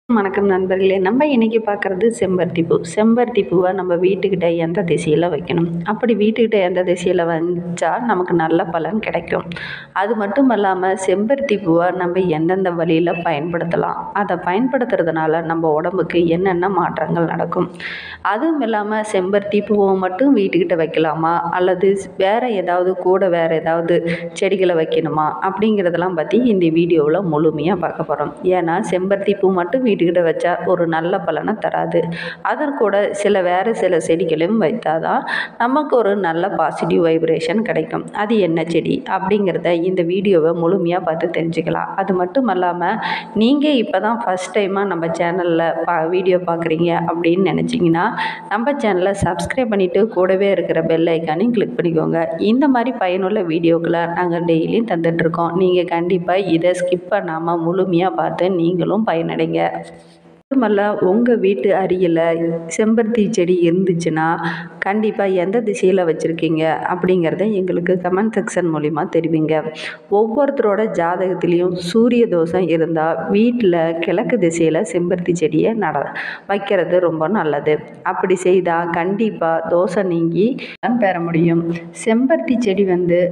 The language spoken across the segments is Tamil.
வணக்கம் நண்பர்களே நம்ம இன்றைக்கி பார்க்குறது செம்பருத்தி பூ செம்பருத்தி பூவை நம்ம வீட்டுக்கிட்ட எந்த திசையில் வைக்கணும் அப்படி வீட்டுக்கிட்ட எந்த திசையில் வச்சால் நமக்கு நல்ல பலன் கிடைக்கும் அது மட்டும் இல்லாமல் செம்பருத்தி பூவை நம்ம எந்தெந்த வழியில் பயன்படுத்தலாம் அதை பயன்படுத்துறதுனால நம்ம உடம்புக்கு என்னென்ன மாற்றங்கள் நடக்கும் அதுவும் இல்லாமல் செம்பருத்தி பூவை மட்டும் வீட்டுக்கிட்ட வைக்கலாமா அல்லது வேறு ஏதாவது கூட வேறு ஏதாவது செடிகளை வைக்கணுமா அப்படிங்கிறதெல்லாம் பற்றி இந்த வீடியோவில் முழுமையாக பார்க்க போகிறோம் ஏன்னா செம்பருத்தி பூ மட்டும் வீட்டுக்கிட்ட வச்சா ஒரு நல்ல பலனை தராது அதற்கூட சில வேறு சில செடிகளையும் வைத்தால் தான் நமக்கு ஒரு நல்ல பாசிட்டிவ் வைப்ரேஷன் கிடைக்கும் அது என்ன செடி அப்படிங்கிறத இந்த வீடியோவை முழுமையாக பார்த்து தெரிஞ்சுக்கலாம் அது மட்டும் இல்லாமல் நீங்கள் இப்போ தான் ஃபஸ்ட் டைமாக நம்ம சேனலில் பா வீடியோ பார்க்குறீங்க அப்படின்னு நினச்சிங்கன்னா நம்ம சேனலை சப்ஸ்கிரைப் பண்ணிவிட்டு கூடவே இருக்கிற பெல் ஐக்கானையும் கிளிக் பண்ணிக்கோங்க இந்த மாதிரி பயனுள்ள வீடியோக்களை நாங்கள் டெய்லியும் தந்துட்டுருக்கோம் நீங்கள் கண்டிப்பாக இதை ஸ்கிப் பண்ணாமல் முழுமையாக பார்த்து நீங்களும் பயனடைங்க மட்டுமல்ல உங்கள் வீட்டு அருகில் செம்பருத்தி செடி இருந்துச்சுன்னா கண்டிப்பாக எந்த திசையில் வச்சுருக்கீங்க அப்படிங்கிறத எங்களுக்கு கமெண்ட் செக்ஷன் மூலிமா தெரிவிங்க ஒவ்வொருத்தரோட ஜாதகத்துலேயும் சூரிய தோஷம் இருந்தால் வீட்டில் கிழக்கு திசையில் செம்பருத்தி செடியை நட வைக்கிறது ரொம்ப நல்லது அப்படி செய்தால் கண்டிப்பாக தோஷம் நீங்கி பெற முடியும் செம்பருத்தி செடி வந்து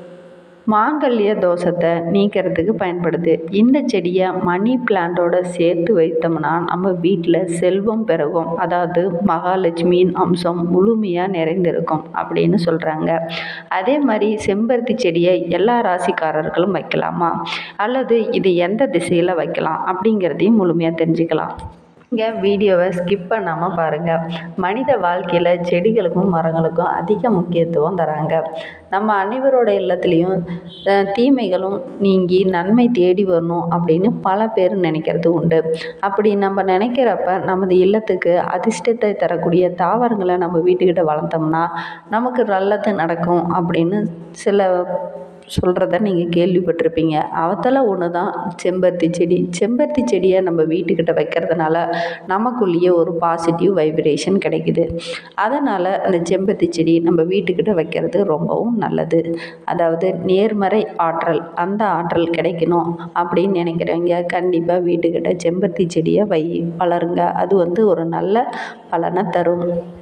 மாங்கல்ய தோஷத்தை நீக்கிறதுக்கு பயன்படுது இந்த செடியை மணி பிளான்ட்டோட சேர்த்து வைத்தோம்னா நம்ம வீட்டில் செல்வம் பெருகும் அதாவது மகாலட்சுமியின் அம்சம் முழுமையாக நிறைந்திருக்கும் அப்படின்னு சொல்கிறாங்க அதே மாதிரி செம்பருத்தி செடியை எல்லா ராசிக்காரர்களும் வைக்கலாமா அல்லது இது எந்த திசையில் வைக்கலாம் அப்படிங்கிறதையும் முழுமையாக தெரிஞ்சுக்கலாம் இங்கே வீடியோவை ஸ்கிப் பண்ணாமல் பாருங்கள் மனித வாழ்க்கையில் செடிகளுக்கும் மரங்களுக்கும் அதிக முக்கியத்துவம் தராங்க நம்ம அனைவரோட இல்லத்துலேயும் தீமைகளும் நீங்கி நன்மை தேடி வரணும் அப்படின்னு பல பேர் நினைக்கிறது உண்டு அப்படி நம்ம நினைக்கிறப்ப நமது இல்லத்துக்கு அதிர்ஷ்டத்தை தரக்கூடிய தாவரங்களை நம்ம வீட்டுக்கிட்ட வளர்த்தோம்னா நமக்கு நல்லது நடக்கும் அப்படின்னு சில சொல்கிறத நீங்கள் கேள்விப்பட்டிருப்பீங்க அவத்தில் ஒன்று தான் செம்பருத்தி செடி செம்பருத்தி செடியை நம்ம வீட்டுக்கிட்ட வைக்கிறதுனால நமக்குள்ளேயே ஒரு பாசிட்டிவ் வைப்ரேஷன் கிடைக்குது அதனால் அந்த செம்பருத்தி செடி நம்ம வீட்டுக்கிட்ட வைக்கிறது ரொம்பவும் நல்லது அதாவது நேர்மறை ஆற்றல் அந்த ஆற்றல் கிடைக்கணும் அப்படின்னு நினைக்கிறவங்க கண்டிப்பாக வீட்டுக்கிட்ட செம்பருத்தி செடியை வை வளருங்க அது வந்து ஒரு நல்ல பலனை தரும்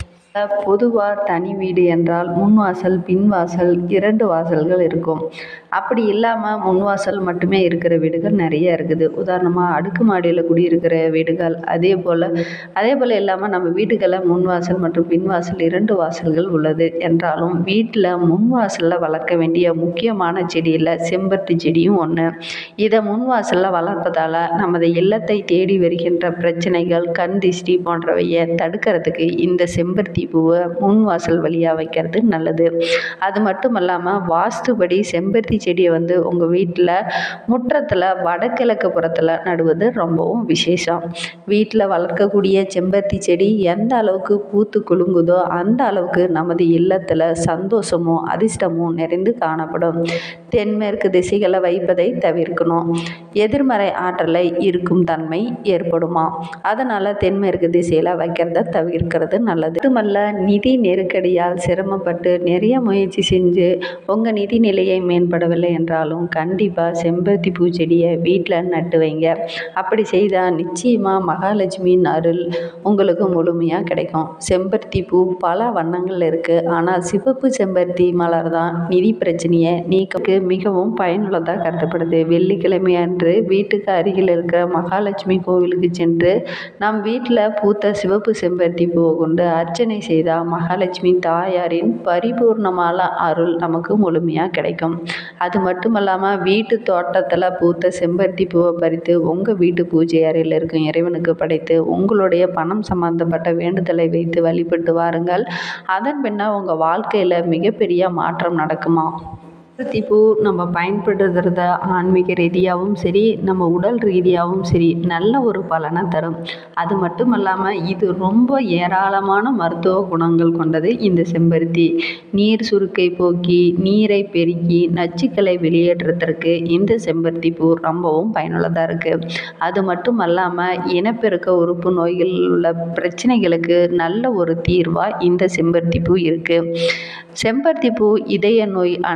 பொதுவாக தனி வீடு என்றால் முன் வாசல் பின் வாசல் இரண்டு வாசல்கள் இருக்கும் அப்படி இல்லாமல் முன் வாசல் மட்டுமே இருக்கிற வீடுகள் நிறைய இருக்குது உதாரணமாக அடுக்குமாடியில் குடியிருக்கிற வீடுகள் அதே போல் அதே போல் இல்லாமல் நம்ம வீடுகளில் முன் வாசல் மற்றும் பின் வாசல் இரண்டு வாசல்கள் உள்ளது என்றாலும் வீட்டில் முன் வாசலில் வளர்க்க வேண்டிய முக்கியமான செடியில் செம்பருத்தி செடியும் ஒன்று இதை முன் வாசலில் வளர்ப்பதால் நமது இல்லத்தை தேடி வருகின்ற பிரச்சனைகள் கண் திஷ்டி போன்றவையை தடுக்கிறதுக்கு இந்த செம்பருத்தி பூவை முன் வாசல் வழியாக வைக்கிறது நல்லது அது மட்டும் இல்லாமல் வாஸ்துபடி செம்பருத்தி செடியை வந்து உங்கள் வீட்டில் முற்றத்தில் வடகிழக்கு புறத்தில் நடுவது ரொம்பவும் விசேஷம் வீட்டில் வளர்க்கக்கூடிய செம்பருத்தி செடி எந்த அளவுக்கு பூத்து குலுங்குதோ அந்த அளவுக்கு நமது இல்லத்தில் சந்தோஷமும் அதிர்ஷ்டமும் நிறைந்து காணப்படும் தென்மேற்கு திசைகளை வைப்பதை தவிர்க்கணும் எதிர்மறை ஆற்றலை இருக்கும் தன்மை ஏற்படுமா அதனால் தென்மேற்கு திசையில் வைக்கிறத தவிர்க்கிறது நல்லது மட்டுமல்ல நிதி நெருக்கடியால் சிரமப்பட்டு நிறைய முயற்சி செஞ்சு உங்கள் நிதி நிலையை மேம்படவில்லை என்றாலும் கண்டிப்பாக செம்பருத்தி பூச்செடியை வீட்டில் நட்டு வைங்க அப்படி செய்தால் நிச்சயமாக மகாலட்சுமியின் அருள் உங்களுக்கு முழுமையாக கிடைக்கும் செம்பருத்தி பூ பல வண்ணங்களில் இருக்குது ஆனால் சிவப்பு செம்பருத்தி மலர் தான் நிதி பிரச்சனையை நீக்க மிகவும் பயனுள்ளதாக கருதப்படுது வெள்ளிக்கிழமை அன்று வீட்டுக்கு அருகில் இருக்கிற மகாலட்சுமி கோவிலுக்கு சென்று நம் வீட்டில் பூத்த சிவப்பு செம்பருத்தி பூவை கொண்டு அர்ச்சனை செய்தால் மகாலட்சுமி தாயாரின் பரிபூர்ணமான அருள் நமக்கு முழுமையாக கிடைக்கும் அது மட்டும் இல்லாமல் வீட்டு தோட்டத்தில் பூத்த செம்பருத்தி பூவை பறித்து உங்கள் வீட்டு பூஜை அறையில் இருக்கும் இறைவனுக்கு படைத்து உங்களுடைய பணம் சம்பந்தப்பட்ட வேண்டுதலை வைத்து வழிபட்டு வாருங்கள் அதன் பின்னர் உங்கள் வாழ்க்கையில் மிகப்பெரிய மாற்றம் நடக்குமா செம்பருத்தி பூ நம்ம பயன்படுத்துகிறத ஆன்மீக ரீதியாகவும் சரி நம்ம உடல் ரீதியாகவும் சரி நல்ல ஒரு பலனை தரும் அது மட்டும் இல்லாமல் இது ரொம்ப ஏராளமான மருத்துவ குணங்கள் கொண்டது இந்த செம்பருத்தி நீர் சுருக்கை போக்கி நீரை பெருக்கி நச்சுக்களை வெளியேற்றுறதற்கு இந்த செம்பருத்தி பூ ரொம்பவும் பயனுள்ளதாக இருக்குது அது மட்டும் அல்லாமல் இனப்பெருக்க உறுப்பு நோய்களில் உள்ள பிரச்சனைகளுக்கு நல்ல ஒரு தீர்வாக இந்த செம்பருத்தி பூ இருக்குது செம்பருத்தி பூ இதய நோய் அணுகாமல்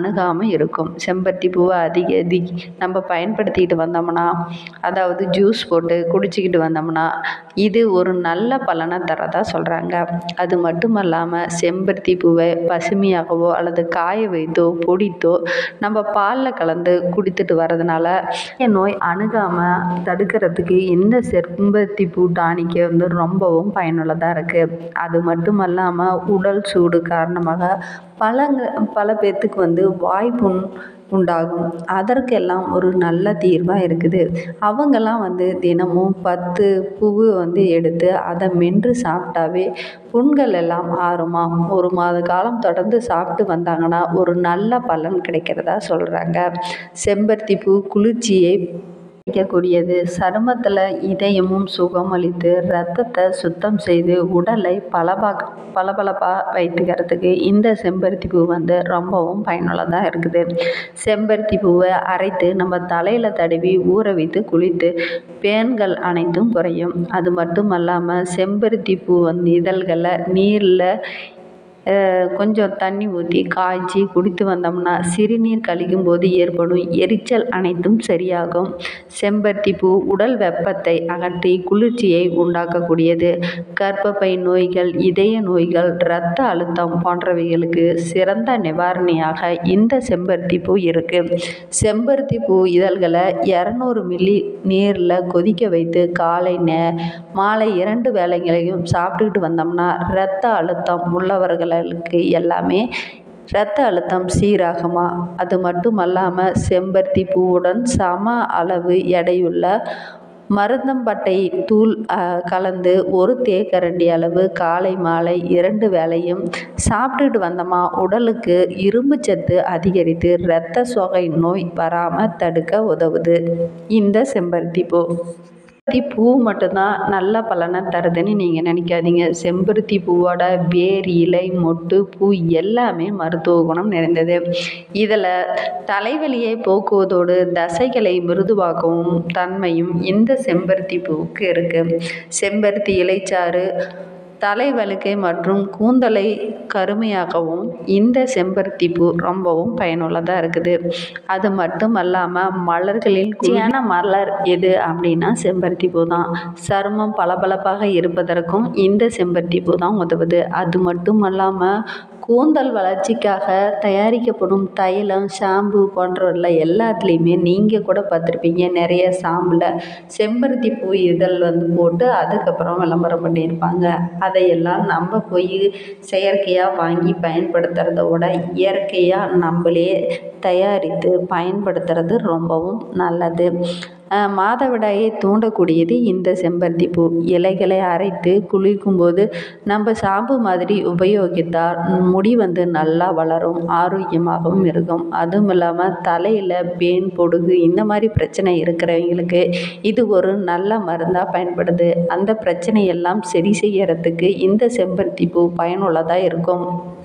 இருக்கும் செம்பருத்தி பூவை அதிக அதிக நம்ம பயன்படுத்திக்கிட்டு வந்தோம்னா அதாவது ஜூஸ் போட்டு குடிச்சிக்கிட்டு வந்தோம்னா இது ஒரு நல்ல பலனை தரதா சொல்கிறாங்க அது மட்டும் இல்லாமல் செம்பருத்தி பூவை பசுமையாகவோ அல்லது காய வைத்தோ பொடித்தோ நம்ம பாலில் கலந்து குடித்துட்டு வரதுனால நோய் அணுகாமல் தடுக்கிறதுக்கு இந்த செம்பருத்தி பூ டானிக்கு வந்து ரொம்பவும் பயனுள்ளதாக இருக்குது அது மட்டும் இல்லாமல் உடல் சூடு காரணமாக பலங்க பல பேர்த்துக்கு வந்து வாய்ப்புண் உண்டாகும் அதற்கெல்லாம் ஒரு நல்ல தீர்வாக இருக்குது அவங்கெல்லாம் வந்து தினமும் பத்து பூவு வந்து எடுத்து அதை மென்று சாப்பிட்டாவே புண்கள் எல்லாம் ஆறுமா ஒரு மாத காலம் தொடர்ந்து சாப்பிட்டு வந்தாங்கன்னா ஒரு நல்ல பலன் கிடைக்கிறதா சொல்கிறாங்க செம்பருத்தி பூ குளிர்ச்சியை வைக்கக்கூடியது சருமத்தில் இதயமும் சுகமளித்து ரத்தத்தை சுத்தம் செய்து உடலை பளபா பளபளப்பாக வைத்துக்கிறதுக்கு இந்த செம்பருத்தி பூ வந்து ரொம்பவும் பயனுள்ளதாக இருக்குது செம்பருத்தி பூவை அரைத்து நம்ம தலையில் தடவி ஊற வைத்து குளித்து பேன்கள் அனைத்தும் குறையும் அது மட்டும் அல்லாமல் செம்பருத்தி பூ வந்து இதழ்களை நீரில் கொஞ்சம் தண்ணி ஊற்றி காய்ச்சி குடித்து வந்தோம்னா சிறுநீர் கழிக்கும் போது ஏற்படும் எரிச்சல் அனைத்தும் சரியாகும் செம்பருத்தி பூ உடல் வெப்பத்தை அகற்றி குளிர்ச்சியை உண்டாக்கக்கூடியது கர்ப்பப்பை நோய்கள் இதய நோய்கள் இரத்த அழுத்தம் போன்றவைகளுக்கு சிறந்த நிவாரணியாக இந்த செம்பருத்தி பூ இருக்குது செம்பருத்தி பூ இதழ்களை இரநூறு மில்லி நீரில் கொதிக்க வைத்து காலை நே மாலை இரண்டு வேளைகளையும் சாப்பிட்டுக்கிட்டு வந்தோம்னா இரத்த அழுத்தம் உள்ளவர்கள் களுக்கு எல்லாமே இரத்த அழுத்தம் சீராகுமா அது மட்டும் அல்லாமல் செம்பருத்தி பூவுடன் சம அளவு எடையுள்ள மருந்தம்பட்டை தூள் கலந்து ஒரு தேக்கரண்டி அளவு காலை மாலை இரண்டு வேளையும் சாப்பிட்டுட்டு வந்தோமா உடலுக்கு இரும்பு சத்து அதிகரித்து இரத்த சோகை நோய் வராமல் தடுக்க உதவுது இந்த செம்பருத்தி பூ செம்பருத்தி பூ மட்டும்தான் நல்ல பலனை தருதுன்னு நீங்கள் நினைக்காதீங்க செம்பருத்தி பூவோட வேர் இலை மொட்டு பூ எல்லாமே மருத்துவ குணம் நிறைந்தது இதில் தலைவலியை போக்குவதோடு தசைகளை மிருதுவாக்கவும் தன்மையும் இந்த செம்பருத்தி பூவுக்கு இருக்குது செம்பருத்தி இலைச்சாறு தலைவழுக்கை மற்றும் கூந்தலை கருமையாகவும் இந்த செம்பருத்தி பூ ரொம்பவும் பயனுள்ளதாக இருக்குது அது மட்டும் அல்லாமல் மலர்களில் குச்சியான மலர் எது அப்படின்னா செம்பருத்தி பூ தான் சருமம் பளபளப்பாக இருப்பதற்கும் இந்த செம்பருத்தி பூ தான் உதவுது அது மட்டும் அல்லாமல் கூந்தல் வளர்ச்சிக்காக தயாரிக்கப்படும் தைலம் ஷாம்பு போன்றவற்றில் எல்லாத்துலேயுமே நீங்கள் கூட பார்த்துருப்பீங்க நிறைய ஷாம்பில் செம்பருத்தி பூ இதழ் வந்து போட்டு அதுக்கப்புறம் விளம்பரம் பண்ணியிருப்பாங்க அதையெல்லாம் நம்ம போய் செயற்கையாக வாங்கி பயன்படுத்துகிறத விட இயற்கையாக நம்மளே தயாரித்து பயன்படுத்துகிறது ரொம்பவும் நல்லது மாதவிடாயை தூண்டக்கூடியது இந்த செம்பருத்தி பூ இலைகளை அரைத்து குளிக்கும்போது நம்ம ஷாம்பு மாதிரி உபயோகித்தால் முடி வந்து நல்லா வளரும் ஆரோக்கியமாகவும் இருக்கும் அதுவும் இல்லாமல் தலையில் பேன் பொடுகு இந்த மாதிரி பிரச்சனை இருக்கிறவங்களுக்கு இது ஒரு நல்ல மருந்தாக பயன்படுது அந்த பிரச்சனையெல்லாம் சரி செய்யறதுக்கு இந்த செம்பருத்தி பூ பயனுள்ளதாக இருக்கும்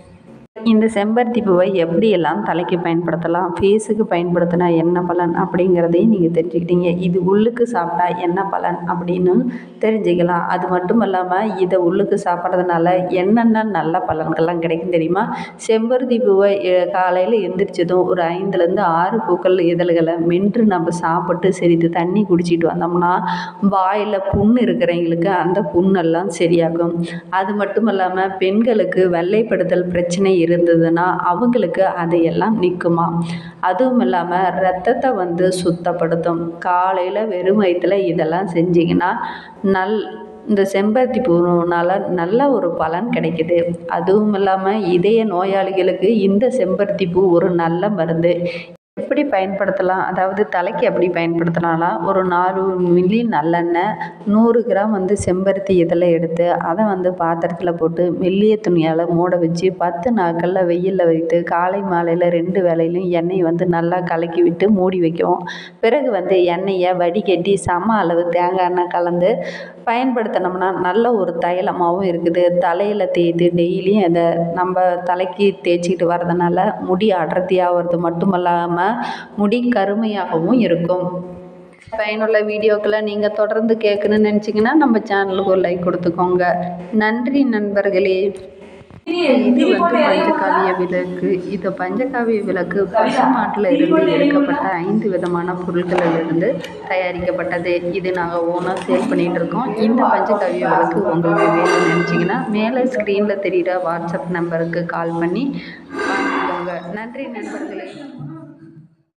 இந்த செம்பருத்தி பூவை எப்படியெல்லாம் தலைக்கு பயன்படுத்தலாம் ஃபேஸுக்கு பயன்படுத்தினா என்ன பலன் அப்படிங்கிறதையும் நீங்கள் தெரிஞ்சுக்கிட்டீங்க இது உள்ளுக்கு சாப்பிட்டா என்ன பலன் அப்படின்னு தெரிஞ்சுக்கலாம் அது மட்டும் இல்லாமல் இதை உள்ளுக்கு சாப்பிட்றதுனால என்னென்ன நல்ல பலன்கள்லாம் கிடைக்கும் தெரியுமா செம்பருத்தி பூவை காலையில் எந்திரிச்சதும் ஒரு ஐந்துலேருந்து ஆறு பூக்கள் இதழ்களை மென்று நம்ம சாப்பிட்டு சிறிது தண்ணி குடிச்சிட்டு வந்தோம்னா வாயில் புண் இருக்கிறவங்களுக்கு அந்த புண்ணெல்லாம் சரியாகும் அது மட்டும் இல்லாமல் பெண்களுக்கு வெள்ளைப்படுதல் பிரச்சனை இருந்ததுன்னா அவங்களுக்கு அதையெல்லாம் நிற்குமா அதுவும் இல்லாமல் ரத்தத்தை வந்து சுத்தப்படுத்தும் காலையில் வெறும் வயிற்றுல இதெல்லாம் செஞ்சிங்கன்னா நல் இந்த செம்பருத்தி பூனால நல்ல ஒரு பலன் கிடைக்குது அதுவும் இல்லாமல் இதய நோயாளிகளுக்கு இந்த செம்பருத்தி பூ ஒரு நல்ல மருந்து எப்படி பயன்படுத்தலாம் அதாவது தலைக்கு எப்படி பயன்படுத்தலாம்னா ஒரு நாலு மில்லி நல்லெண்ணெய் நூறு கிராம் வந்து செம்பருத்தி இதழை எடுத்து அதை வந்து பாத்திரத்தில் போட்டு மெல்லிய துணியால் மூட வச்சு பத்து நாட்களில் வெயிலில் வைத்து காலை மாலையில் ரெண்டு வேளையிலும் எண்ணெய் வந்து நல்லா கலக்கி விட்டு மூடி வைக்கும் பிறகு வந்து எண்ணெயை வடிகட்டி சம அளவு தேங்காய் எண்ணெய் கலந்து பயன்படுத்தினோம்னா நல்ல ஒரு தைலமாகவும் இருக்குது தலையில் தேய்த்து டெய்லியும் அதை நம்ம தலைக்கு தேய்ச்சிக்கிட்டு வர்றதுனால முடி அடர்த்தியாகிறது மட்டுமல்லாமல் முடி கருமையாகவும் இருக்கும் பயனுள்ள வீடியோக்களை நீங்கள் தொடர்ந்து கேட்கணும்னு நினச்சிங்கன்னா நம்ம சேனலுக்கு ஒரு லைக் கொடுத்துக்கோங்க நன்றி நண்பர்களே இது வந்து பஞ்சகாவிய விளக்கு இந்த பஞ்சகாவிய விளக்கு பசுமாட்டில் இருந்து எடுக்கப்பட்ட ஐந்து விதமான பொருட்களிலிருந்து தயாரிக்கப்பட்டது இது நாங்கள் ஓனாக சேல் பண்ணிகிட்டு இருக்கோம் இந்த பஞ்சகாவிய விளக்கு உங்களுக்கு வேணும்னு நினச்சிங்கன்னா மேலே ஸ்க்ரீனில் தெரிகிற வாட்ஸ்அப் நம்பருக்கு கால் பண்ணி வாங்கிக்கோங்க நன்றி நண்பர்களே